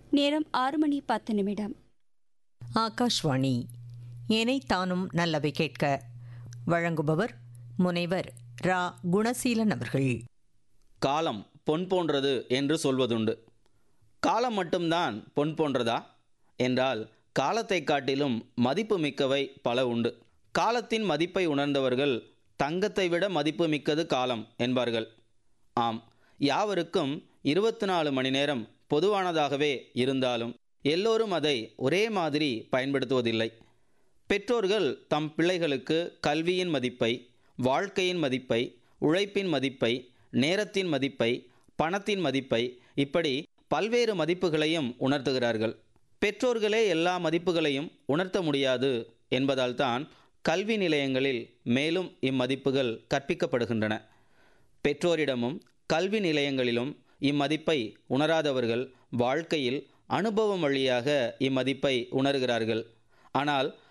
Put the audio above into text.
நேரம் ஆறு மணி பத்து நிமிடம் ஆகாஷ்வாணி தானும் நல்லவை கேட்க வழங்குபவர் முனைவர் ரா குணசீலன் அவர்கள் காலம் பொன் போன்றது என்று சொல்வதுண்டு காலம் மட்டும்தான் பொன் போன்றதா என்றால் காலத்தை காட்டிலும் மதிப்பு மிக்கவை பல உண்டு காலத்தின் மதிப்பை உணர்ந்தவர்கள் தங்கத்தை விட மதிப்பு மிக்கது காலம் என்பார்கள் ஆம் யாவருக்கும் இருபத்தி நாலு மணி நேரம் பொதுவானதாகவே இருந்தாலும் எல்லோரும் அதை ஒரே மாதிரி பயன்படுத்துவதில்லை பெற்றோர்கள் தம் பிள்ளைகளுக்கு கல்வியின் மதிப்பை வாழ்க்கையின் மதிப்பை உழைப்பின் மதிப்பை நேரத்தின் மதிப்பை பணத்தின் மதிப்பை இப்படி பல்வேறு மதிப்புகளையும் உணர்த்துகிறார்கள் பெற்றோர்களே எல்லா மதிப்புகளையும் உணர்த்த முடியாது என்பதால் தான் கல்வி நிலையங்களில் மேலும் இம்மதிப்புகள் கற்பிக்கப்படுகின்றன பெற்றோரிடமும் கல்வி நிலையங்களிலும் இம்மதிப்பை உணராதவர்கள் வாழ்க்கையில் அனுபவம் வழியாக இம்மதிப்பை உணர்கிறார்கள் ஆனால்